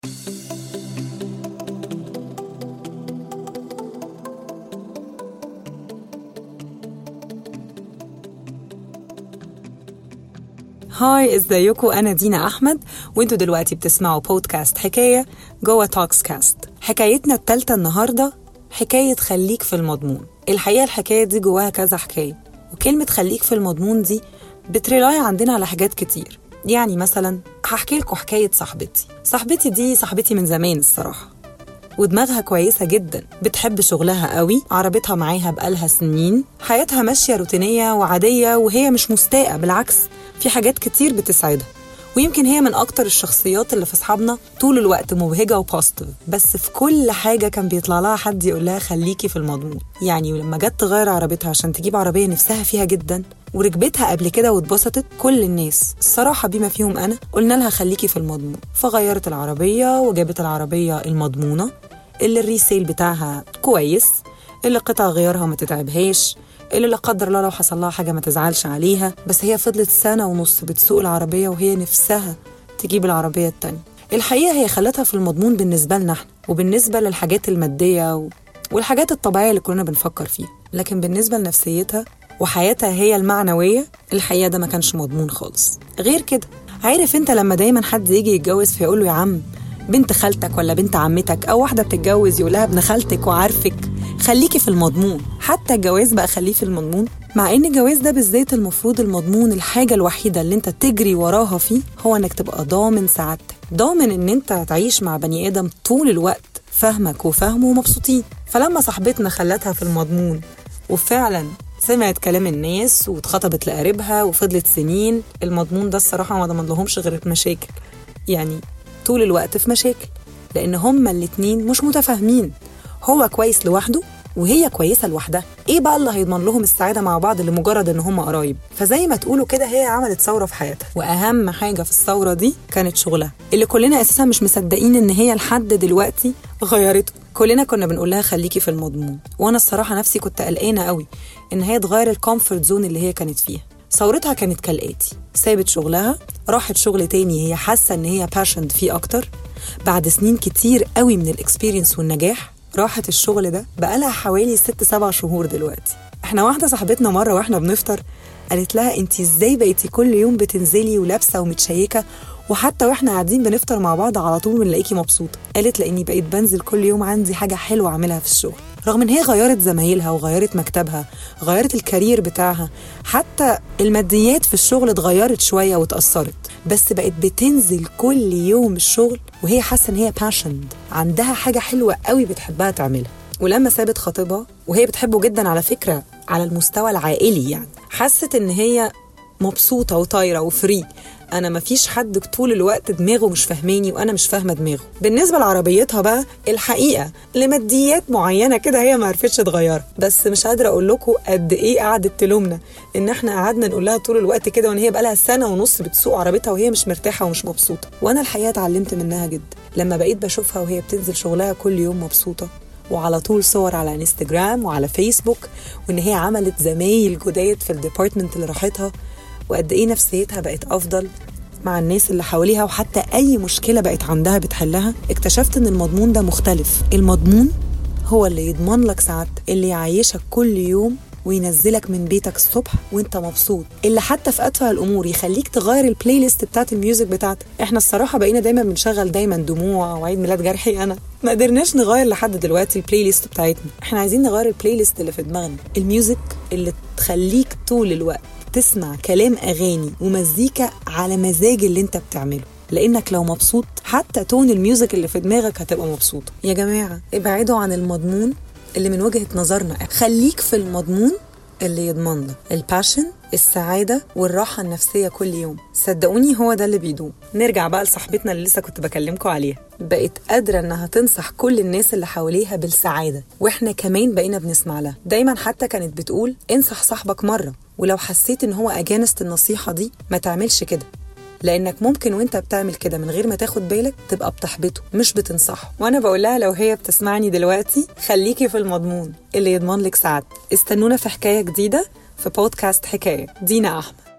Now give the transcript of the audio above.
هاي ازيكم انا دينا احمد وانتوا دلوقتي بتسمعوا بودكاست حكايه جوه توكس كاست حكايتنا التالتة النهارده حكايه خليك في المضمون الحقيقه الحكايه دي جواها كذا حكايه وكلمه خليك في المضمون دي بتريلاي عندنا على حاجات كتير يعني مثلا هحكي لكم حكايه صاحبتي صاحبتي دي صاحبتي من زمان الصراحه ودماغها كويسة جدا بتحب شغلها قوي عربتها معاها بقالها سنين حياتها ماشية روتينية وعادية وهي مش مستاءة بالعكس في حاجات كتير بتسعدها ويمكن هي من أكتر الشخصيات اللي في أصحابنا طول الوقت مبهجة وبوزيتيف بس في كل حاجة كان بيطلع لها حد يقول لها خليكي في المضمون يعني لما جت تغير عربيتها عشان تجيب عربية نفسها فيها جدا وركبتها قبل كده واتبسطت كل الناس الصراحة بما فيهم أنا قلنا لها خليكي في المضمون فغيرت العربية وجابت العربية المضمونة اللي الريسيل بتاعها كويس اللي قطع غيارها ما تتعبهاش اللي لا قدر الله لو حصل لها حاجه ما تزعلش عليها بس هي فضلت سنه ونص بتسوق العربيه وهي نفسها تجيب العربيه التانية الحقيقه هي خلتها في المضمون بالنسبه لنا احنا وبالنسبه للحاجات الماديه و... والحاجات الطبيعيه اللي كلنا بنفكر فيها لكن بالنسبه لنفسيتها وحياتها هي المعنويه الحقيقه ده ما كانش مضمون خالص غير كده عارف انت لما دايما حد يجي يتجوز فيقول له يا عم بنت خالتك ولا بنت عمتك او واحده بتتجوز يقول لها ابن خالتك وعارفك خليكي في المضمون حتى الجواز بقى خليه في المضمون مع ان الجواز ده بالذات المفروض المضمون الحاجه الوحيده اللي انت تجري وراها فيه هو انك تبقى ضامن سعادتك ضامن ان انت هتعيش مع بني ادم طول الوقت فاهمك وفاهمه ومبسوطين فلما صاحبتنا خلتها في المضمون وفعلا سمعت كلام الناس واتخطبت لقريبها وفضلت سنين المضمون ده الصراحه ما ضمن لهمش غير مشاكل يعني طول الوقت في مشاكل لان هما الاتنين مش متفاهمين هو كويس لوحده وهي كويسه لوحدها ايه بقى اللي هيضمن لهم السعاده مع بعض لمجرد ان هم قرايب فزي ما تقولوا كده هي عملت ثوره في حياتها واهم حاجه في الثوره دي كانت شغلها اللي كلنا اساسا مش مصدقين ان هي لحد دلوقتي غيرته كلنا كنا بنقول لها خليكي في المضمون وانا الصراحه نفسي كنت قلقانه قوي ان هي تغير الكومفورت زون اللي هي كانت فيها ثورتها كانت كالاتي سابت شغلها راحت شغل تاني هي حاسه ان هي باشند فيه اكتر بعد سنين كتير قوي من الاكسبيرينس والنجاح راحت الشغل ده بقالها حوالي ست سبع شهور دلوقتي احنا واحده صاحبتنا مره واحنا بنفطر قالت لها انت ازاي بقيتي كل يوم بتنزلي ولابسه ومتشيكه وحتى واحنا قاعدين بنفطر مع بعض على طول بنلاقيكي مبسوطه قالت لاني بقيت بنزل كل يوم عندي حاجه حلوه اعملها في الشغل رغم ان هي غيرت زمايلها وغيرت مكتبها غيرت الكارير بتاعها حتى الماديات في الشغل اتغيرت شويه واتاثرت بس بقت بتنزل كل يوم الشغل وهي حاسه ان هي باشند عندها حاجه حلوه قوي بتحبها تعملها ولما سابت خطيبها وهي بتحبه جدا على فكره على المستوى العائلي يعني حست ان هي مبسوطه وطايره وفري انا مفيش حد طول الوقت دماغه مش فاهماني وانا مش فاهمه دماغه بالنسبه لعربيتها بقى الحقيقه لماديات معينه كده هي ما عرفتش تغيرها بس مش قادره اقول لكم قد ايه قعدت تلومنا ان احنا قعدنا نقول لها طول الوقت كده وان هي بقى لها سنه ونص بتسوق عربيتها وهي مش مرتاحه ومش مبسوطه وانا الحقيقه اتعلمت منها جدا لما بقيت بشوفها وهي بتنزل شغلها كل يوم مبسوطه وعلى طول صور على انستجرام وعلى فيسبوك وان هي عملت زمايل جداد في الديبارتمنت اللي راحتها وقد ايه نفسيتها بقت افضل مع الناس اللي حواليها وحتى اي مشكله بقت عندها بتحلها اكتشفت ان المضمون ده مختلف المضمون هو اللي يضمن لك سعادتك اللي يعيشك كل يوم وينزلك من بيتك الصبح وانت مبسوط اللي حتى في اتفه الامور يخليك تغير البلاي ليست بتاعت الميوزك بتاعتك احنا الصراحه بقينا دايما بنشغل دايما دموع وعيد ميلاد جرحي انا ما قدرناش نغير لحد دلوقتي البلاي ليست بتاعتنا احنا عايزين نغير البلاي ليست اللي في دماغنا الميوزك اللي تخليك طول الوقت تسمع كلام اغاني ومزيكا على مزاج اللي انت بتعمله لانك لو مبسوط حتى تون الميوزك اللي في دماغك هتبقى مبسوطه يا جماعه ابعدوا عن المضمون اللي من وجهه نظرنا خليك في المضمون اللي يضمن لك الباشن السعادة والراحة النفسية كل يوم صدقوني هو ده اللي بيدوم نرجع بقى لصاحبتنا اللي لسه كنت بكلمكم عليها بقت قادرة انها تنصح كل الناس اللي حواليها بالسعادة واحنا كمان بقينا بنسمع لها دايما حتى كانت بتقول انصح صاحبك مرة ولو حسيت ان هو اجانست النصيحة دي ما تعملش كده لانك ممكن وانت بتعمل كده من غير ما تاخد بالك تبقى بتحبطه مش بتنصحه وانا بقول لها لو هي بتسمعني دلوقتي خليكي في المضمون اللي يضمن لك سعادتك استنونا في حكايه جديده في بودكاست حكايه دينا احمد